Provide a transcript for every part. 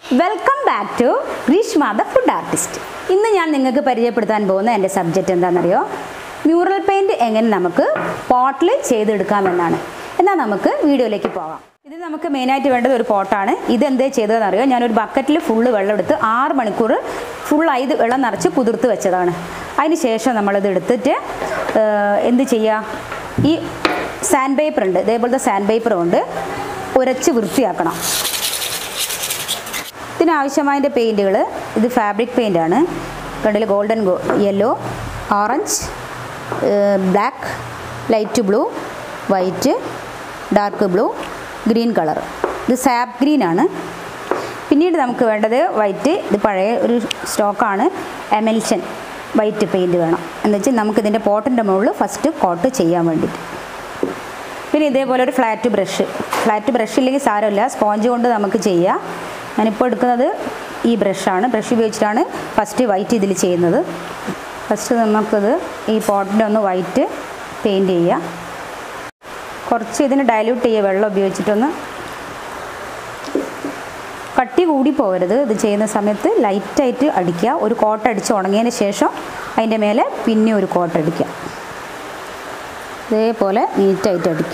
welcome back to Greeshma the food artist ഇന്ന് ഞാൻ നിങ്ങൾക്ക് പരിചയപ്പെടുത്താൻ പോകുന്ന എൻ്റെ സബ്ജക്റ്റ് എന്താണെന്നറിയോ മ്യൂറൽ പെയിൻറ് എങ്ങനെ നമുക്ക് പോട്ടിൽ ചെയ്തെടുക്കാമെന്നാണ് എന്നാൽ നമുക്ക് വീഡിയോയിലേക്ക് പോകാം ഇത് നമുക്ക് മെയിനായിട്ട് വേണ്ടത് ഒരു പോട്ടാണ് ഇത് എന്തേ ചെയ്തതെന്നറിയോ ഞാനൊരു ബക്കറ്റിൽ ഫുള്ള് വെള്ളം എടുത്ത് ആറ് മണിക്കൂർ ഫുള്ളായി ഇത് വെള്ളം നിറച്ച് കുതിർത്ത് വെച്ചതാണ് അതിന് ശേഷം നമ്മളിത് എടുത്തിട്ട് ഏഹ്, എന്ത് ചെയ്യുക ഈ സാൻഡ് പേപ്പർ ഉണ്ട് ഇതേപോലത്തെ സാൻഡ് പേപ്പർ കൊണ്ട് ഉരച്ച് വൃത്തിയാക്കണം ഇതിനാവശ്യമായതിൻ്റെ പെയിൻറ്റുകൾ ഇത് ഫാബ്രിക് പെയിൻ്റാണ് കണ്ടില്ല ഗോൾഡൻ ഗോ yellow orange black light blue white dark blue green colour ഇത് സാപ്പ് ഗ്രീൻ ആണ് പിന്നീട് നമുക്ക് വേണ്ടത് വൈറ്റ് ഇത് പഴയ ഒരു സ്റ്റോക്കാണ് എമൽഷൻ വൈറ്റ് പെയിൻറ്റ് വേണം എന്ന് വെച്ചാൽ നമുക്കിതിൻ്റെ പോട്ടിൻ്റെ മുകളിൽ ഫസ്റ്റ് കോട്ട് ചെയ്യാൻ വേണ്ടിയിട്ട് പിന്നെ ഇതേപോലെ ഒരു ഫ്ലാറ്റ് ബ്രഷ് ഫ്ലാറ്റ് ബ്രഷ് ഇല്ലെങ്കിൽ സാരമില്ല സ്പോഞ്ച് കൊണ്ട് നമുക്ക് ചെയ്യാം ഞാനിപ്പോൾ എടുക്കുന്നത് ഈ ബ്രഷാണ് ബ്രഷ് ഉപയോഗിച്ചിട്ടാണ് ഫസ്റ്റ് വൈറ്റ് ഇതിൽ ചെയ്യുന്നത് ഫസ്റ്റ് നമുക്കത് ഈ പോട്ടിൻ്റെ ഒന്ന് വൈറ്റ് പെയിൻറ്റ് ചെയ്യാം കുറച്ച് ഇതിന് ഡയല്യൂട്ട് ചെയ്യുക വെള്ളം ഉപയോഗിച്ചിട്ടൊന്ന് കട്ടി കൂടി പോകരുത് ഇത് ചെയ്യുന്ന സമയത്ത് ലൈറ്റായിട്ട് അടിക്കുക ഒരു കോട്ട് അടിച്ച് ഉണങ്ങിയതിന് ശേഷം അതിൻ്റെ മേലെ പിന്നെ ഒരു കോട്ട് അടിക്കുക ഇതേപോലെ നീറ്റായിട്ട് അടിക്കുക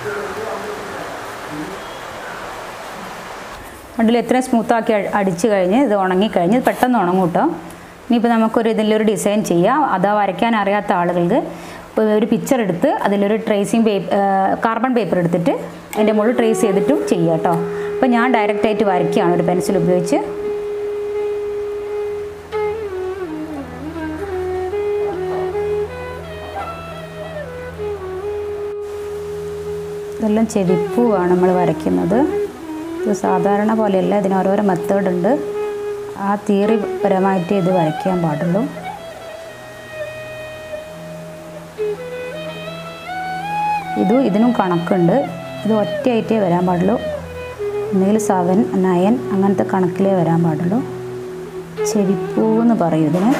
കണ്ടില്ല എത്രയും സ്മൂത്താക്കി അ- അടിച്ച് കഴിഞ്ഞ് ഇത് ഉണങ്ങിക്കഴിഞ്ഞ് ഇത് പെട്ടെന്ന് ഉണങ്ങും കേട്ടോ ഇനിയിപ്പോൾ നമുക്കൊരു ഇതിലൊരു ഡിസൈൻ ചെയ്യാം അതാ വരയ്ക്കാൻ അറിയാത്ത ആളുകൾക്ക് ഇപ്പോൾ ഒരു പിക്ചർ എടുത്ത് അതിലൊരു ട്രേസിങ് പേപ്പർ കാർബൺ പേപ്പർ എടുത്തിട്ട് അതിൻ്റെ മുകളിൽ ട്രേസ് ചെയ്തിട്ടും ചെയ്യാം കേട്ടോ അപ്പോൾ ഞാൻ ഡയറക്റ്റായിട്ട് വരയ്ക്കുകയാണ് ഒരു പെൻസിൽ ഉപയോഗിച്ച് ഇതെല്ലാം ചെവിപ്പൂവാണ് നമ്മൾ വരയ്ക്കുന്നത് ഇത് സാധാരണ പോലെയല്ല ഇതിന് ഓരോരോ മെത്തേഡ് ഉണ്ട് ആ തിയറി പരമായിട്ട് ഇത് വരയ്ക്കാൻ പാടുള്ളൂ ഇതും ഇതിനും കണക്കുണ്ട് ഇത് ഒറ്റയായിട്ടേ വരാൻ പാടുള്ളൂ ഒന്നുകിൽ സെവൻ നയൻ അങ്ങനത്തെ കണക്കിലേ വരാൻ പാടുള്ളൂ ചെവിപ്പൂ എന്ന് പറയും ഇതിന്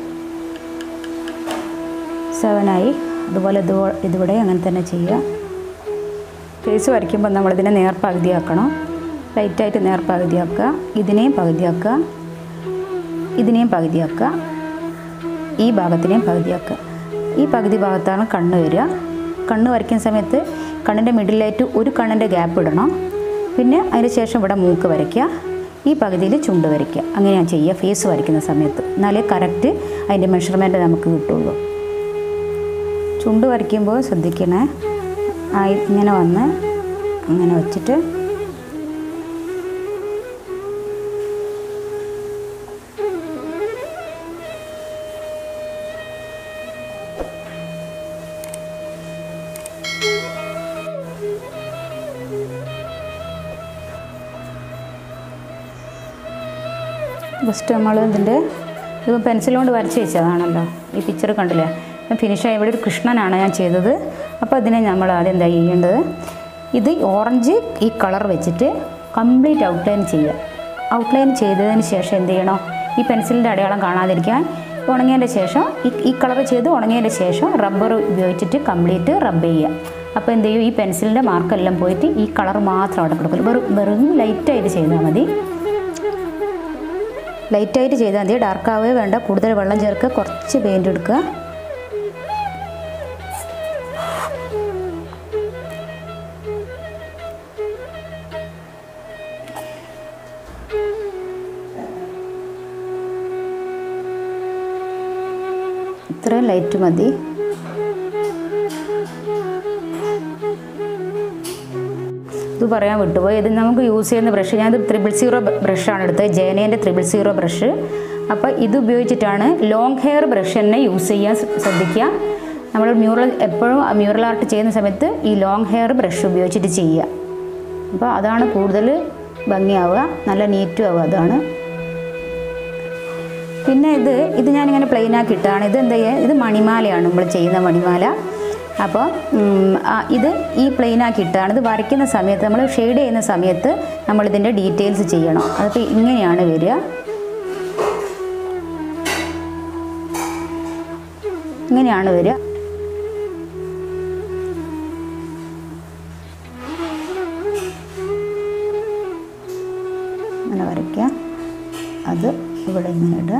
സെവനായി അതുപോലെ ഇത് ഇതിവിടെ അങ്ങനെ തന്നെ ചെയ്യുക ഫേസ് വരയ്ക്കുമ്പോൾ നമ്മളിതിനെ നേർപകുതിയാക്കണം ലൈറ്റായിട്ട് നേർപകുതിയാക്കുക ഇതിനെയും പകുതിയാക്കുക ഇതിനെയും പകുതിയാക്കുക ഈ ഭാഗത്തിനെയും പകുതിയാക്കുക ഈ പകുതി ഭാഗത്താണ് കണ്ണ് വരിക കണ്ണ് വരയ്ക്കുന്ന സമയത്ത് കണ്ണിൻ്റെ മിഡിലായിട്ട് ഒരു കണ്ണിൻ്റെ ഗ്യാപ്പ് ഇടണം പിന്നെ അതിന് ശേഷം ഇവിടെ മൂക്ക് വരയ്ക്കുക ഈ പകുതിയിൽ ചുണ്ട് വരയ്ക്കുക അങ്ങനെയാണ് ചെയ്യുക ഫേസ് വരയ്ക്കുന്ന സമയത്ത് എന്നാലേ കറക്റ്റ് അതിൻ്റെ മെഷർമെൻറ്റ് നമുക്ക് കിട്ടുള്ളൂ ചുണ്ട് വരയ്ക്കുമ്പോൾ ശ്രദ്ധിക്കണേ ആ ഇങ്ങനെ വന്ന് അങ്ങനെ വെച്ചിട്ട് ഫസ്റ്റ് നമ്മൾ ഇതിൻ്റെ ഇത് പെൻസിൽ കൊണ്ട് വരച്ച് വെച്ചതാണല്ലോ ഈ പിക്ചർ കണ്ടില്ലേ ഫിനിഷായി ഇവിടെ ഒരു കൃഷ്ണനാണ് ഞാൻ ചെയ്തത് അപ്പോൾ അതിനെ നമ്മൾ ആദ്യം എന്താ ചെയ്യേണ്ടത് ഇത് ഓറഞ്ച് ഈ കളർ വെച്ചിട്ട് കംപ്ലീറ്റ് ഔട്ട്ലൈൻ ചെയ്യുക ഔട്ട്ലൈൻ ചെയ്തതിന് ശേഷം എന്ത് ചെയ്യണം ഈ പെൻസിലിൻ്റെ അടയാളം കാണാതിരിക്കാൻ ഉണങ്ങിയതിൻ്റെ ശേഷം ഈ ഈ കളർ ചെയ്ത് ഉണങ്ങിയതിൻ്റെ ശേഷം റബ്ബർ ഉപയോഗിച്ചിട്ട് കംപ്ലീറ്റ് റബ്ബ് ചെയ്യുക അപ്പോൾ എന്ത് ചെയ്യും ഈ പെൻസിലിൻ്റെ മാർക്കെല്ലാം പോയിട്ട് ഈ കളർ മാത്രം അവിടെ കൊടുക്കും വെറും വെറും ലൈറ്റായിട്ട് ചെയ്താൽ മതി ലൈറ്റായിട്ട് ചെയ്താൽ മതി ഡാർക്ക് ആവേ വേണ്ട കൂടുതൽ വെള്ളം ചേർക്കുക കുറച്ച് പെയിൻറ് എടുക്കുക ഇത്രയും ലൈറ്റ് മതി ഇത് പറയാൻ വിട്ടുപോയി ഇത് നമുക്ക് യൂസ് ചെയ്യുന്ന ബ്രഷ് ഞാനത് ത്രിബിൾ സീറോ ബ്രഷാണ് എടുത്തത് ജേനേൻ്റെ ത്രിബിൾ സീറോ ബ്രഷ് അപ്പോൾ ഇത് ഉപയോഗിച്ചിട്ടാണ് ലോങ് ഹെയർ ബ്രഷ് തന്നെ യൂസ് ചെയ്യാൻ ശ്ര- ശ്രദ്ധിക്കുക നമ്മൾ മ്യൂറൽ എപ്പോഴും മ്യൂറൽ ആർട്ട് ചെയ്യുന്ന സമയത്ത് ഈ ലോങ് ഹെയർ ബ്രഷ് ഉപയോഗിച്ചിട്ട് ചെയ്യുക അപ്പോൾ അതാണ് കൂടുതൽ ഭംഗിയാവുക നല്ല നീറ്റും ആവുക അതാണ് പിന്നെ ഇത് ഇത് ഞാനിങ്ങനെ പ്ലെയിൻ ആക്കി ഇട്ടാണ് ഇത് എന്താ ചെയ്യുക ഇത് മണിമാലയാണ് നമ്മൾ ചെയ്യുന്ന മണിമാല അപ്പോൾ ഉം, ആ, ഇത് ഈ പ്ലെയിൻ ആക്കി ഇട്ടാണ് ഇത് വരയ്ക്കുന്ന സമയത്ത് നമ്മൾ ഷെയ്ഡ് ചെയ്യുന്ന സമയത്ത് നമ്മളിതിൻ്റെ ഡീറ്റെയിൽസ് ചെയ്യണം അതിപ്പോൾ ഇങ്ങനെയാണ് വരിക ഇങ്ങനെയാണ് വരിക അങ്ങനെ വരയ്ക്കുക ഇവിടെ ഇങ്ങനെ ഇടുക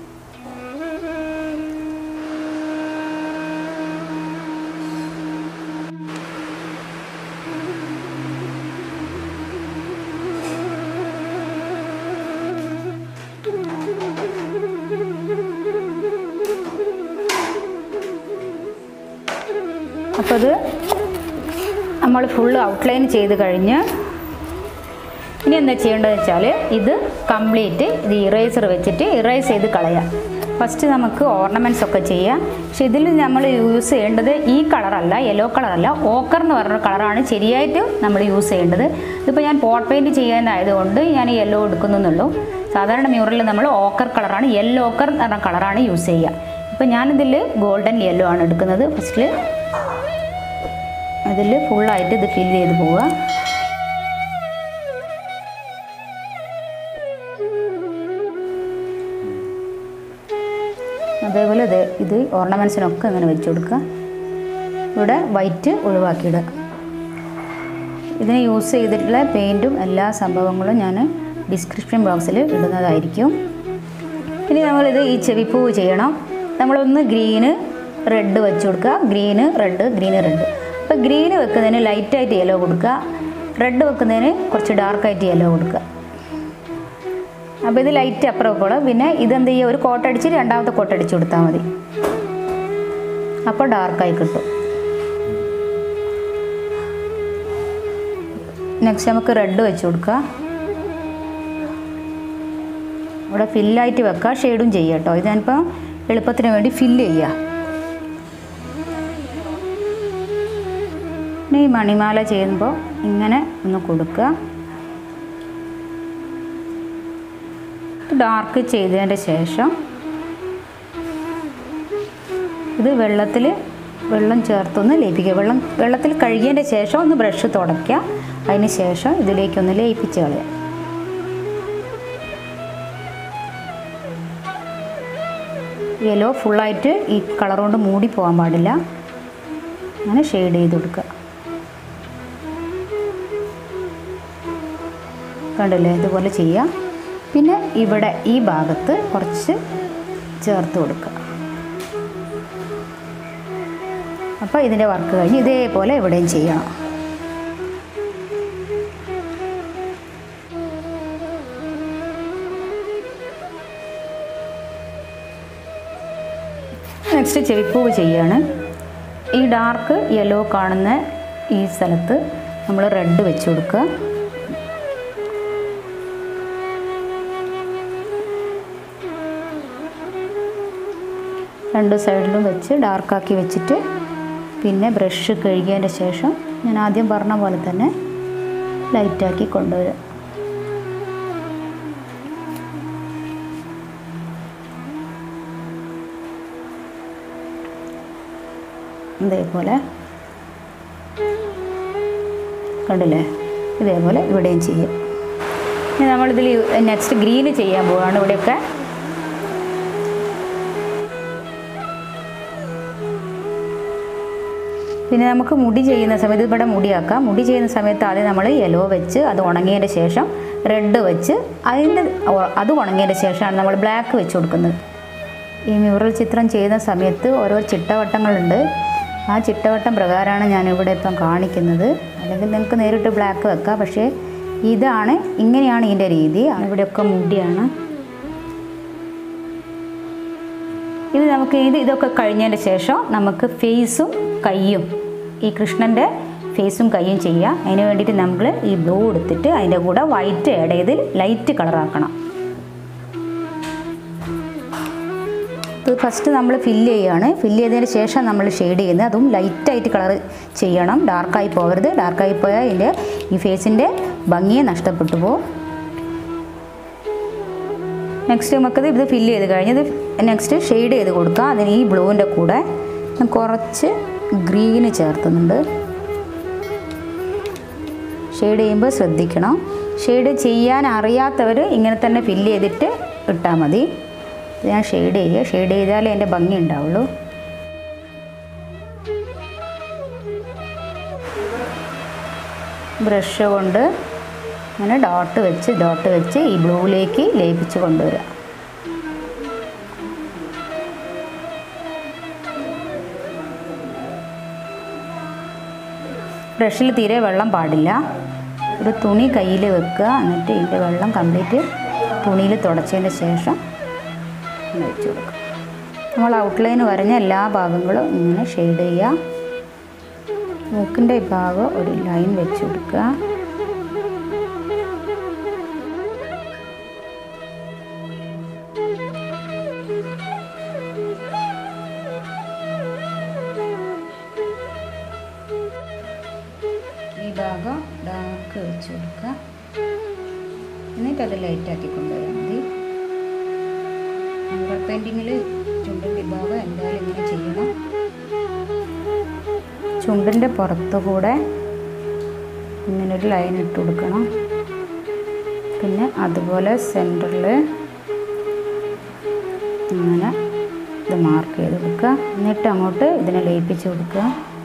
അപ്പോൾ അത് നമ്മൾ ഫുള്ള് ഔട്ട്ലൈൻ ചെയ്ത് കഴിഞ്ഞ് ഇനി എന്താ ചെയ്യേണ്ടതെന്ന് വെച്ചാൽ ഇത് കംപ്ലീറ്റ് ഇത് ഇറേസർ വെച്ചിട്ട് ഇറേസ് ചെയ്ത് കളയാം ഫസ്റ്റ് നമുക്ക് ഓർണമെൻറ്റ്സ് ഒക്കെ ചെയ്യാം പക്ഷെ ഇതിൽ നമ്മൾ യൂസ് ചെയ്യേണ്ടത് ഈ കളറല്ല യെല്ലോ കളറല്ല ഓക്കർ എന്ന് പറഞ്ഞ കളറാണ് ശരിയായിട്ട് നമ്മൾ യൂസ് ചെയ്യേണ്ടത് ഇതിപ്പോൾ ഞാൻ പോട്ട് പെയിൻറ്റ് ചെയ്യാനായതുകൊണ്ട് ഞാൻ യെല്ലോ എടുക്കുന്നുള്ളൂ സാധാരണ മ്യൂറലിൽ നമ്മൾ ഓക്കർ കളറാണ് യെല്ലോ ഓക്കർ എന്ന് പറഞ്ഞ കളറാണ് യൂസ് ചെയ്യുക ഇപ്പോൾ ഞാനിതിൽ ഗോൾഡൻ യെല്ലോ ആണ് എടുക്കുന്നത് ഫസ്റ്റിൽ അതിൽ ഫുള്ളായിട്ട് ഇത് ഫിൽ ചെയ്ത് പോവുക അതേപോലെ ഇത് ഇത് ഓർണമെൻറ്റ്സിനൊക്കെ അങ്ങനെ വെച്ച് കൊടുക്കുക ഇവിടെ വൈറ്റ് ഒഴിവാക്കിയിടുക ഇതിന് യൂസ് ചെയ്തിട്ടുള്ള പെയിൻറ്റും എല്ലാ സംഭവങ്ങളും ഞാൻ ഡിസ്ക്രിപ്ഷൻ ബോക്സിൽ ഇടുന്നതായിരിക്കും ഇനി നമ്മളിത് ഈ ചെവിപ്പൂവ് ചെയ്യണം നമ്മളൊന്ന് ഗ്രീന് റെഡ് വെച്ച് കൊടുക്കുക ഗ്രീന് റെഡ് ഗ്രീന് റെഡ് അപ്പോൾ ഗ്രീന് വെക്കുന്നതിന് ലൈറ്റായിട്ട് യെല്ലോ കൊടുക്കുക റെഡ് വെക്കുന്നതിന് കുറച്ച് ഡാർക്കായിട്ട് യെല്ലോ കൊടുക്കുക അപ്പോൾ ഇത് ലൈറ്റ് അപ്പുറം ഇപ്പോഴും പിന്നെ ഇതെന്ത് ചെയ്യുക ഒരു കോട്ടടിച്ച് രണ്ടാമത്തെ കോട്ടടിച്ച് കൊടുത്താൽ മതി അപ്പോൾ ഡാർക്കായി കിട്ടും നെക്സ്റ്റ് നമുക്ക് റെഡ് വെച്ച് കൊടുക്കുക ഇവിടെ ഫില്ലായിട്ട് വെക്കുക ഷെയ്ഡും ചെയ്യുക കേട്ടോ ഇത് ഞാനിപ്പോൾ എളുപ്പത്തിന് വേണ്ടി ഫില്ല് ചെയ്യുക പിന്നെ ഈ മണിമാല ചെയ്യുമ്പോൾ ഇങ്ങനെ ഒന്ന് കൊടുക്കുക ഡാർക്ക് ചെയ്തതിൻ്റെ ശേഷം ഇത് വെള്ളത്തിൽ വെള്ളം ചേർത്തൊന്ന് ലയിപ്പിക്കുക വെള്ളം വെള്ളത്തിൽ കഴുകിയതിൻ്റെ ശേഷം ഒന്ന് ബ്രഷ് തുടയ്ക്കുക അതിന് ശേഷം ഇതിലേക്കൊന്ന് ലയിപ്പിച്ച് കളയുക യെല്ലോ ഫുള്ളായിട്ട് ഈ കളർ കൊണ്ട് മൂടി പോകാൻ പാടില്ല അങ്ങനെ ഷെയ്ഡ് ചെയ്ത് കൊടുക്കുക കണ്ടില്ലേ ഇതുപോലെ ചെയ്യുക പിന്നെ ഇവിടെ ഈ ഭാഗത്ത് കുറച്ച് ചേർത്ത് കൊടുക്കുക അപ്പോൾ ഇതിൻ്റെ വർക്ക് കഴിഞ്ഞ് ഇതേപോലെ ഇവിടെയും ചെയ്യണം നെക്സ്റ്റ് ചെവിപ്പൂവ് ചെയ്യാണ് ഈ ഡാർക്ക് യെല്ലോ കാണുന്ന ഈ സ്ഥലത്ത് നമ്മൾ റെഡ് വെച്ച് കൊടുക്കുക രണ്ട് സൈഡിലും വെച്ച് ഡാർക്കാക്കി വെച്ചിട്ട് പിന്നെ ബ്രഷ് കഴുകിയതിൻ്റെ ശേഷം ഞാൻ ആദ്യം പറഞ്ഞ പോലെ തന്നെ ലൈറ്റാക്കി കൊണ്ടുവരിക ഇതേപോലെ കണ്ടില്ലേ ഇതേപോലെ ഇവിടെയും ചെയ്യും ഇനി നമ്മളിതിൽ നെക്സ്റ്റ് ഗ്രീന് ചെയ്യാൻ പോവുകയാണ് ഇവിടെയൊക്കെ പിന്നെ നമുക്ക് മുടി ചെയ്യുന്ന സമയത്ത് ഇവിടെ മുടിയാക്കാം മുടി ചെയ്യുന്ന സമയത്ത് ആദ്യം നമ്മൾ യെല്ലോ വെച്ച് അത് ഉണങ്ങിയതിൻ്റെ ശേഷം റെഡ് വെച്ച് അതിൻ്റെ അത് ഉണങ്ങിയതിൻ്റെ ശേഷമാണ് നമ്മൾ ബ്ലാക്ക് വെച്ച് കൊടുക്കുന്നത് ഈ മ്യൂറൽ ചിത്രം ചെയ്യുന്ന സമയത്ത് ഓരോ ചിട്ടവട്ടങ്ങളുണ്ട് ആ ചിട്ടവട്ടം പ്രകാരമാണ് ഞാനിവിടെ ഇപ്പം കാണിക്കുന്നത് അല്ലെങ്കിൽ നിങ്ങൾക്ക് നേരിട്ട് ബ്ലാക്ക് വെക്കാം പക്ഷേ ഇതാണ് ഇങ്ങനെയാണ് ഇതിൻ്റെ രീതി ഇവിടെയൊക്കെ മുടിയാണ് ഇത് നമുക്ക് ഇത് ഇതൊക്കെ കഴിഞ്ഞതിന് ശേഷം നമുക്ക് ഫേസും കൈയും ഈ കൃഷ്ണൻ്റെ ഫേസും കൈയും ചെയ്യാം അതിന് വേണ്ടിയിട്ട് നമ്മൾ ഈ ബ്ലൂ എടുത്തിട്ട് അതിൻ്റെ കൂടെ വൈറ്റ് ആഡ് ചെയ്ത് ലൈറ്റ് കളറാക്കണം ഇത് ഫസ്റ്റ് നമ്മൾ ഫില്ല് ചെയ്യുകയാണ് ഫില്ല് ചെയ്തതിന് ശേഷം നമ്മൾ ഷെയ്ഡ് ചെയ്യുന്നത് അതും ലൈറ്റായിട്ട് കളർ ചെയ്യണം ഡാർക്കായി പോകരുത് ഡാർക്കായി പോയാൽ ഇതിൻ്റെ ഈ ഫേസിൻ്റെ ഭംഗിയെ നഷ്ടപ്പെട്ടു പോകും നെക്സ്റ്റ് നമുക്കത് ഇത് ഫില്ല് ചെയ്ത് കഴിഞ്ഞത് നെക്സ്റ്റ് ഷെയ്ഡ് ചെയ്ത് കൊടുക്കുക അതിന് ഈ ബ്ലൂവിൻ്റെ കൂടെ ഞാൻ കുറച്ച് ഗ്രീന് ചേർത്തുന്നുണ്ട് ഷെയ്ഡ് ചെയ്യുമ്പോൾ ശ്രദ്ധിക്കണം ഷെയ്ഡ് ചെയ്യാൻ അറിയാത്തവർ ഇങ്ങനെ തന്നെ ഫില്ല് ചെയ്തിട്ട് ഇട്ടാൽ മതി ഇത് ഞാൻ ഷെയ്ഡ് ചെയ്യുക ഷെയ്ഡ് ചെയ്താലേ എൻ്റെ ഭംഗി ഉണ്ടാവുള്ളൂ ബ്രഷ് കൊണ്ട് അങ്ങനെ ഡോട്ട് വെച്ച് ഡോട്ട് വെച്ച് ഈ ബ്ലൂവിലേക്ക് ലയിപ്പിച്ച് കൊണ്ടുവരിക ബ്രഷിൽ തീരെ വെള്ളം പാടില്ല ഒരു തുണി കയ്യിൽ വെക്കുക എന്നിട്ട് ഇതിൻ്റെ വെള്ളം കംപ്ലീറ്റ് തുണിയിൽ തുടച്ചതിന് ശേഷം ഇങ്ങനെ വെച്ച് കൊടുക്കുക നമ്മൾ ഔട്ട്ലൈൻ വരഞ്ഞ എല്ലാ ഭാഗങ്ങളും ഇങ്ങനെ ഷെയ്ഡ് ചെയ്യുക മൂക്കിൻ്റെ ഈ ഭാഗം ഒരു ലൈൻ വെച്ച് കൊടുക്കുക ഈ ഭാഗം ഡാർക്ക് വെച്ച് കൊടുക്കുക എന്നിട്ട് അത് ലൈറ്റാക്കി കൊണ്ടുപോയാൽ മതി മിറർ പെയിൻറ്റിങ്ങിൽ ചുണ്ടിൻ്റെ ഭാഗം എന്തായാലും ഇങ്ങനെ ചെയ്യണം ചുണ്ടിൻ്റെ പുറത്തു കൂടെ ഇങ്ങനൊരു ലൈൻ ഇട്ട് കൊടുക്കണം പിന്നെ അതുപോലെ സെൻറ്ററിൽ ഇങ്ങനെ ഇത് മാർക്ക് ചെയ്ത് കൊടുക്കുക എന്നിട്ട് അങ്ങോട്ട് ഇതിനെ ലയിപ്പിച്ച് കൊടുക്കുക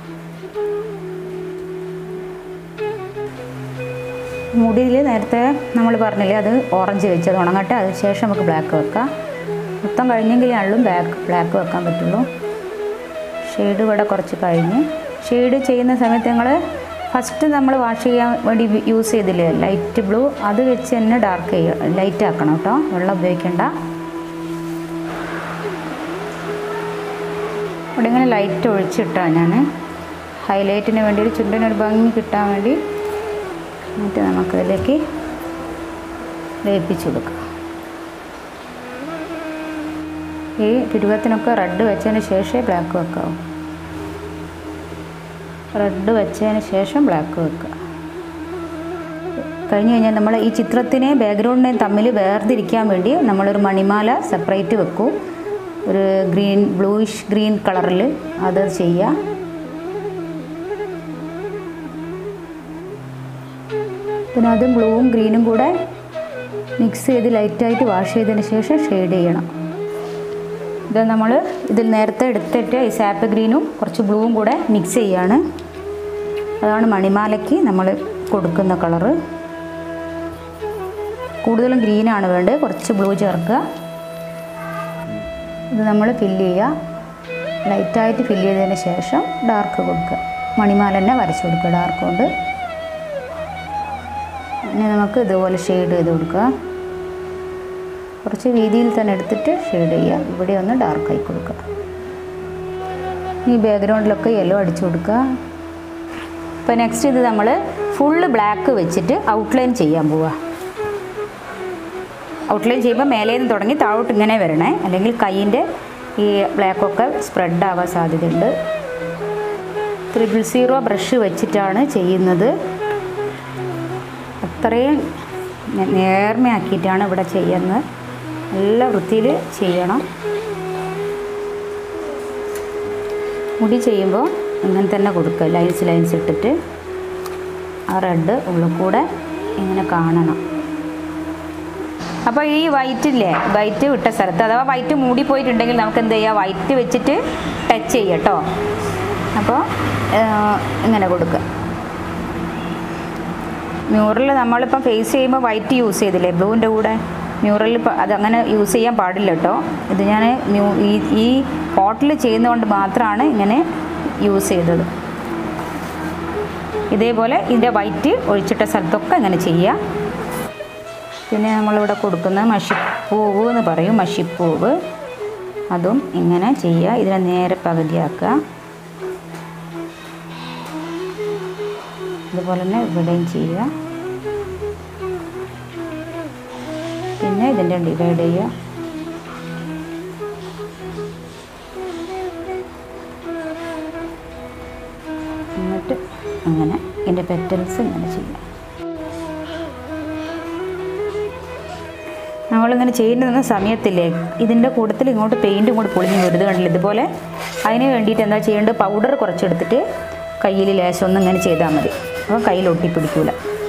മുടിയിൽ നേരത്തെ നമ്മൾ പറഞ്ഞില്ലേ അത് ഓറഞ്ച് വെച്ച് അത് ഉണങ്ങട്ടെ അതിന് ശേഷം നമുക്ക് ബ്ലാക്ക് വെക്കാം മൊത്തം കഴിഞ്ഞെങ്കിലാണല്ലോ ബ്ലാക്ക് ബ്ലാക്ക് വെക്കാൻ പറ്റുള്ളൂ ഷെയ്ഡ് ഇവിടെ കുറച്ച് കഴിഞ്ഞ് ഷെയ്ഡ് ചെയ്യുന്ന സമയത്ത് ഞങ്ങൾ ഫസ്റ്റ് നമ്മൾ വാഷ് ചെയ്യാൻ വേണ്ടി യൂസ് ചെയ്തില്ലേ ലൈറ്റ് ബ്ലൂ അത് വെച്ച് തന്നെ ഡാർക്ക് ചെയ്യുക ലൈറ്റ് ആക്കണം കേട്ടോ വെള്ളം ഉപയോഗിക്കണ്ട ഇവിടെ ഇങ്ങനെ ലൈറ്റ് ഒഴിച്ചിട്ടാണ് ഞാൻ ഹൈലൈറ്റിന് വേണ്ടി ഒരു ചുണ്ടിനൊരു ഭംഗി കിട്ടാൻ വേണ്ടി എന്നിട്ട് നമുക്കതിലേക്ക് ലയിപ്പിച്ച് കൊടുക്കാം ഈ പിരുവത്തിനൊക്കെ റെഡ് വെച്ചതിന് ശേഷമേ ബ്ലാക്ക് വെക്കാവൂ റെഡ് വെച്ചതിന് ശേഷം ബ്ലാക്ക് വെക്കുക കഴിഞ്ഞ് കഴിഞ്ഞാൽ നമ്മൾ ഈ ചിത്രത്തിനെ ബാക്ക്ഗ്രൗണ്ടിനെയും തമ്മിൽ വേർതിരിക്കാൻ വേണ്ടി നമ്മളൊരു മണിമാല സെപ്പറേറ്റ് വെക്കും ഒരു ഗ്രീൻ ബ്ലൂയിഷ് ഗ്രീൻ കളറിൽ അത് ചെയ്യുക പിന്നെ അതും ബ്ലൂവും ഗ്രീനും കൂടെ മിക്സ് ചെയ്ത് ലൈറ്റായിട്ട് വാഷ് ചെയ്തതിന് ശേഷം ഷെയ്ഡ് ചെയ്യണം ഇത് നമ്മൾ ഇതിൽ നേരത്തെ എടുത്തിട്ട് ഈ സാപ്പ് ഗ്രീനും കുറച്ച് ബ്ലൂവും കൂടെ മിക്സ് ചെയ്യാണ് അതാണ് മണിമാലയ്ക്ക് നമ്മൾ കൊടുക്കുന്ന കളറ് കൂടുതലും ഗ്രീനാണ് വേണ്ടത് കുറച്ച് ബ്ലൂ ചേർക്കുക ഇത് നമ്മൾ ഫില്ല് ചെയ്യുക ലൈറ്റായിട്ട് ഫില്ല് ചെയ്തതിന് ശേഷം ഡാർക്ക് കൊടുക്കുക മണിമാല തന്നെ വരച്ച് കൊടുക്കുക ഡാർക്ക് കൊണ്ട് ഇനി നമുക്ക് ഇതുപോലെ ഷെയ്ഡ് ചെയ്ത് കൊടുക്കുക കുറച്ച് വീതിയിൽ തന്നെ എടുത്തിട്ട് ഷെയ്ഡ് ചെയ്യുക ഇവിടെ ഒന്ന് ഡാർക്കായി കൊടുക്കുക ഈ ബാക്ക്ഗ്രൗണ്ടിലൊക്കെ യെല്ലോ അടിച്ചു കൊടുക്കുക ഇപ്പോൾ നെക്സ്റ്റ് ഇത് നമ്മൾ ഫുള്ള് ബ്ലാക്ക് വെച്ചിട്ട് ഔട്ട്ലൈൻ ചെയ്യാൻ പോവുക ഔട്ട്ലൈൻ ചെയ്യുമ്പോൾ മേലെ നിന്ന് തുടങ്ങി താഴോട്ട് ഇങ്ങനെ വരണേ അല്ലെങ്കിൽ കൈയിൻ്റെ ഈ ബ്ലാക്കൊക്കെ സ്പ്രെഡ് ആവാൻ സാധ്യതയുണ്ട് ത്രിബിൾ സീറോ ബ്രഷ് വെച്ചിട്ടാണ് ചെയ്യുന്നത് അത്രയും നേ- നേർമയാക്കിയിട്ടാണ് ഇവിടെ ചെയ്യുന്നത് നല്ല വൃത്തിയിൽ ചെയ്യണം മുടി ചെയ്യുമ്പോൾ ഇങ്ങനെ തന്നെ കൊടുക്കുക ലൈൻസ് ലൈൻസ് ഇട്ടിട്ട് ആ റെഡ് ഉള്ളിൽ കൂടെ ഇങ്ങനെ കാണണം അപ്പോൾ ഈ വൈറ്റ് ഇല്ലേ വൈറ്റ് വിട്ട സ്ഥലത്ത് അഥവാ വൈറ്റ് മൂടിപ്പോയിട്ടുണ്ടെങ്കിൽ നമുക്ക് എന്ത് ചെയ്യാം വൈറ്റ് വെച്ചിട്ട് ടച്ച് ചെയ്യാം കേട്ടോ അപ്പോൾ ഇങ്ങനെ കൊടുക്കുക മ്യൂറൽ നമ്മളിപ്പം ഫേസ് ചെയ്യുമ്പോൾ വൈറ്റ് യൂസ് ചെയ്തില്ലേ ബ്ലൂവിൻ്റെ കൂടെ മ്യൂറൽ അതങ്ങനെ യൂസ് ചെയ്യാൻ പാടില്ല കേട്ടോ ഇത് ഞാൻ മ്യൂ ഈ ഈ പോട്ടിൽ ചെയ്യുന്നതുകൊണ്ട് മാത്രമാണ് ഇങ്ങനെ യൂസ് ചെയ്തത് ഇതേപോലെ ഇതിൻ്റെ വൈറ്റ് ഒഴിച്ചിട്ട സ്ഥലത്തൊക്കെ ഇങ്ങനെ ചെയ്യുക പിന്നെ നമ്മളിവിടെ കൊടുക്കുന്ന മഷിപ്പൂവ് എന്ന് പറയും മഷിപ്പൂവ് അതും ഇങ്ങനെ ചെയ്യുക ഇതിനെ നേരെ പകുതിയാക്കുക ഇതുപോലെ തന്നെ ഇവിടെയും ചെയ്യുക പിന്നെ ഇതിൻ്റെ ഡിവൈഡ് ചെയ്യുക എന്നിട്ട് അങ്ങനെ ഇതിൻ്റെ പെറ്റൽസ് ഇങ്ങനെ ചെയ്യുക നമ്മളിങ്ങനെ ചെയ്യുന്ന സമയത്തില്ലേ ഇതിൻ്റെ കൂട്ടത്തിൽ ഇങ്ങോട്ട് പെയിൻറ്റും കൂടി പൊളിഞ്ഞ് വരുത് കണ്ടില്ല ഇതുപോലെ അതിന് വേണ്ടിയിട്ട് എന്താ ചെയ്യേണ്ടത് പൗഡർ കുറച്ചെടുത്തിട്ട് കയ്യിൽ ലേശം ഒന്ന് ഇങ്ങനെ ചെയ്താൽ മതി അപ്പോൾ കയ്യിൽ ഒട്ടിപ്പിടിക്കൂല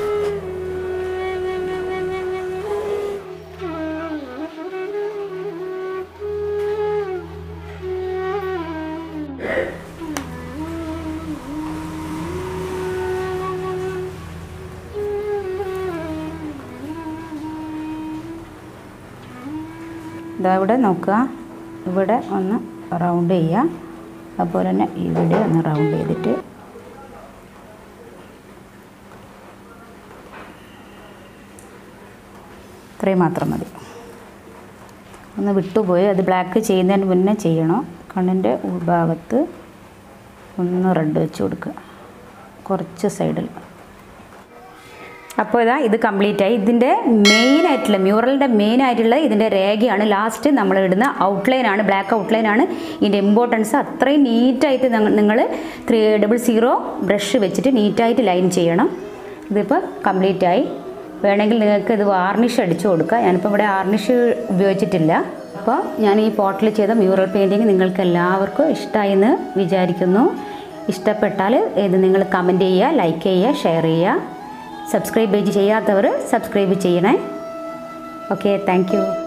ഇതാ ഇവിടെ നോക്കുക ഇവിടെ ഒന്ന് റൗണ്ട് ചെയ്യുക അതുപോലെ തന്നെ ഇവിടെ ഒന്ന് റൗണ്ട് ചെയ്തിട്ട് ഇത്രയും മാത്രം മതി ഒന്ന് വിട്ടുപോയി അത് ബ്ലാക്ക് ചെയ്യുന്നതിന് മുന്നേ ചെയ്യണം കണ്ണിൻ്റെ ഉൾഭാഗത്ത് ഒന്ന് റെഡ് വെച്ച് കൊടുക്കുക കുറച്ച് സൈഡിൽ അപ്പോൾ ഇതാ ഇത് കംപ്ലീറ്റ് ആയി ഇതിൻ്റെ മെയിൻ ആയിട്ടുള്ള മ്യൂറലിൻ്റെ മെയിൻ ആയിട്ടുള്ള ഇതിൻ്റെ രേഖയാണ് ലാസ്റ്റ് നമ്മൾ ഇടുന്ന ഔട്ട്ലൈൻ ആണ് ബ്ലാക്ക് ഔട്ട്ലൈൻ ആണ് ഇതിൻ്റെ ഇമ്പോർട്ടൻസ് അത്രയും നീറ്റായിട്ട് നിങ്ങൾ ത്രീ ഡബിൾ സീറോ ബ്രഷ് വെച്ചിട്ട് നീറ്റായിട്ട് ലൈൻ ചെയ്യണം ഇതിപ്പോൾ കംപ്ലീറ്റ് ആയി വേണമെങ്കിൽ നിങ്ങൾക്ക് ഇത് വാർണിഷ് അടിച്ചു കൊടുക്കുക ഞാനിപ്പോൾ ഇവിടെ വാർണിഷ് ഉപയോഗിച്ചിട്ടില്ല അപ്പോൾ ഞാൻ ഈ പോട്ടിൽ ചെയ്ത മ്യൂറൽ പെയിൻറ്റിങ് നിങ്ങൾക്ക് എല്ലാവർക്കും ഇഷ്ടമായി എന്ന് വിചാരിക്കുന്നു ഇഷ്ടപ്പെട്ടാൽ ഇത് നിങ്ങൾ കമൻറ്റ് ചെയ്യുക ലൈക്ക് ചെയ്യുക ഷെയർ ചെയ്യുക സബ്സ്ക്രൈബ് ചെയ്യാത്തവർ സബ്സ്ക്രൈബ് ചെയ്യണേ ഓക്കെ താങ്ക് യു